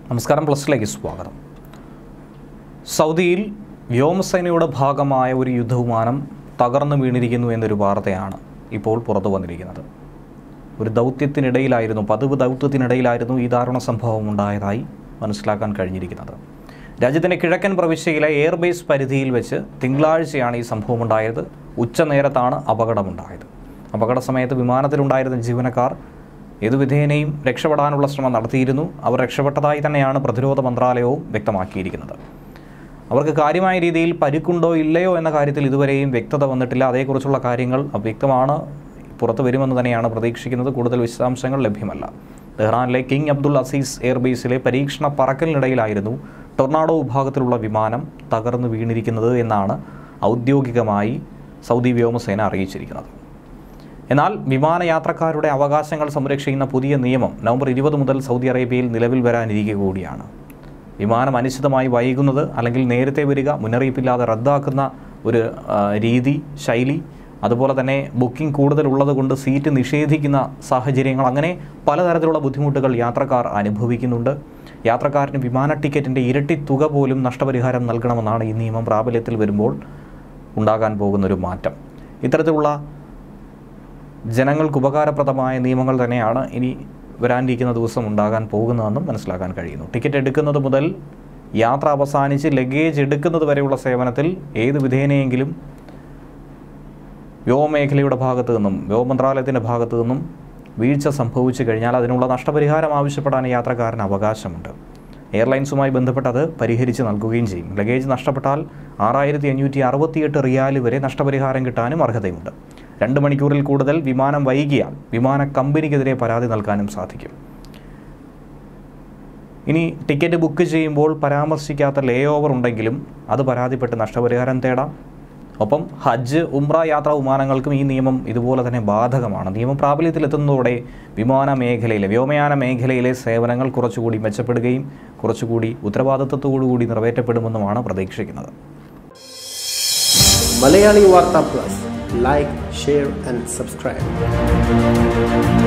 നമസ്കാരം പ്ലസിലേക്ക് സ്വാഗതം സൗദിയിൽ വ്യോമസേനയുടെ ഭാഗമായ ഒരു യുദ്ധവിമാനം തകർന്നു വീണിരിക്കുന്നു എന്നൊരു വാർത്തയാണ് ഇപ്പോൾ പുറത്തു വന്നിരിക്കുന്നത് ഒരു ദൗത്യത്തിനിടയിലായിരുന്നു പതിവ് ദൗത്യത്തിനിടയിലായിരുന്നു ഈ ദാരുണ സംഭവം ഉണ്ടായതായി മനസ്സിലാക്കാൻ കഴിഞ്ഞിരിക്കുന്നത് രാജ്യത്തിൻ്റെ കിഴക്കൻ പ്രവിശ്യയിലെ എയർബേസ് പരിധിയിൽ വെച്ച് തിങ്കളാഴ്ചയാണ് ഈ സംഭവം ഉണ്ടായത് ഉച്ചനേരത്താണ് അപകടമുണ്ടായത് അപകട സമയത്ത് വിമാനത്തിലുണ്ടായിരുന്ന ജീവനക്കാർ ഏതു വിധേനയും രക്ഷപ്പെടാനുള്ള ശ്രമം നടത്തിയിരുന്നു അവർ രക്ഷപ്പെട്ടതായി തന്നെയാണ് പ്രതിരോധ മന്ത്രാലയവും വ്യക്തമാക്കിയിരിക്കുന്നത് അവർക്ക് കാര്യമായ രീതിയിൽ പരിക്കുണ്ടോ ഇല്ലയോ എന്ന കാര്യത്തിൽ ഇതുവരെയും വ്യക്തത വന്നിട്ടില്ല അതേക്കുറിച്ചുള്ള കാര്യങ്ങൾ അവ്യക്തമാണ് പുറത്തു വരുമെന്ന് തന്നെയാണ് പ്രതീക്ഷിക്കുന്നത് കൂടുതൽ വിശദാംശങ്ങൾ ലഭ്യമല്ല തെഹ്റാനിലെ കിങ് അബ്ദുൾ അസീസ് എയർബേസിലെ പരീക്ഷണ പറക്കലിനിടയിലായിരുന്നു ടൊർണാഡോ വിഭാഗത്തിലുള്ള വിമാനം തകർന്നു വീണിരിക്കുന്നത് എന്നാണ് ഔദ്യോഗികമായി സൗദി വ്യോമസേന അറിയിച്ചിരിക്കുന്നത് എന്നാൽ വിമാനയാത്രക്കാരുടെ അവകാശങ്ങൾ സംരക്ഷിക്കുന്ന പുതിയ നിയമം നവംബർ ഇരുപത് മുതൽ സൗദി അറേബ്യയിൽ നിലവിൽ വരാനിരിക്കുക കൂടിയാണ് വിമാനം അനിശ്ചിതമായി വൈകുന്നത് അല്ലെങ്കിൽ നേരത്തെ വരിക മുന്നറിയിപ്പില്ലാതെ റദ്ദാക്കുന്ന ഒരു ആ, രീതി ശൈലി അതുപോലെ തന്നെ ബുക്കിംഗ് കൂടുതൽ ഉള്ളത് കൊണ്ട് സീറ്റ് നിഷേധിക്കുന്ന സാഹചര്യങ്ങൾ അങ്ങനെ പലതരത്തിലുള്ള ബുദ്ധിമുട്ടുകൾ യാത്രക്കാർ അനുഭവിക്കുന്നുണ്ട് യാത്രക്കാരന് വിമാന ടിക്കറ്റിൻ്റെ ഇരട്ടി തുക പോലും നഷ്ടപരിഹാരം നൽകണമെന്നാണ് ഈ നിയമം പ്രാബല്യത്തിൽ വരുമ്പോൾ ഉണ്ടാകാൻ പോകുന്നൊരു മാറ്റം ഇത്തരത്തിലുള്ള ജനങ്ങൾക്ക് ഉപകാരപ്രദമായ നിയമങ്ങൾ തന്നെയാണ് ഇനി വരാനിരിക്കുന്ന ദിവസം ഉണ്ടാകാൻ പോകുന്നതെന്നും മനസ്സിലാക്കാൻ കഴിയുന്നു ടിക്കറ്റ് എടുക്കുന്നത് മുതൽ യാത്ര അവസാനിച്ച് ലഗേജ് എടുക്കുന്നത് വരെയുള്ള സേവനത്തിൽ ഏത് വിധേനയെങ്കിലും വ്യോമമേഖലയുടെ ഭാഗത്തു നിന്നും വ്യോമമന്ത്രാലയത്തിൻ്റെ ഭാഗത്തു നിന്നും വീഴ്ച സംഭവിച്ചു കഴിഞ്ഞാൽ അതിനുള്ള നഷ്ടപരിഹാരം ആവശ്യപ്പെടാൻ യാത്രക്കാരന് അവകാശമുണ്ട് എയർലൈൻസുമായി ബന്ധപ്പെട്ട് അത് പരിഹരിച്ച് നൽകുകയും ചെയ്യും ലഗേജ് നഷ്ടപ്പെട്ടാൽ ആറായിരത്തി അഞ്ഞൂറ്റി അറുപത്തിയെട്ട് റിയാൽ വരെ നഷ്ടപരിഹാരം കിട്ടാനും അർഹതയുണ്ട് രണ്ട് മണിക്കൂറിൽ കൂടുതൽ വിമാനം വൈകിയാൽ വിമാന കമ്പനിക്കെതിരെ പരാതി നൽകാനും സാധിക്കും ഇനി ടിക്കറ്റ് ബുക്ക് ചെയ്യുമ്പോൾ പരാമർശിക്കാത്ത ലേ ഓവർ ഉണ്ടെങ്കിലും അത് പരാതിപ്പെട്ട് നഷ്ടപരിഹാരം തേടാം ഒപ്പം ഹജ്ജ് ഉംറ യാത്രാ വിമാനങ്ങൾക്കും ഈ നിയമം ഇതുപോലെ തന്നെ ബാധകമാണ് നിയമം പ്രാബല്യത്തിലെത്തുന്നതോടെ വിമാന മേഖലയിലെ വ്യോമയാന മേഖലയിലെ സേവനങ്ങൾ കുറച്ചുകൂടി മെച്ചപ്പെടുകയും കുറച്ചുകൂടി ഉത്തരവാദിത്വത്തോടു കൂടി നിറവേറ്റപ്പെടുമെന്നുമാണ് പ്രതീക്ഷിക്കുന്നത് Malayali Vartha plus like share and subscribe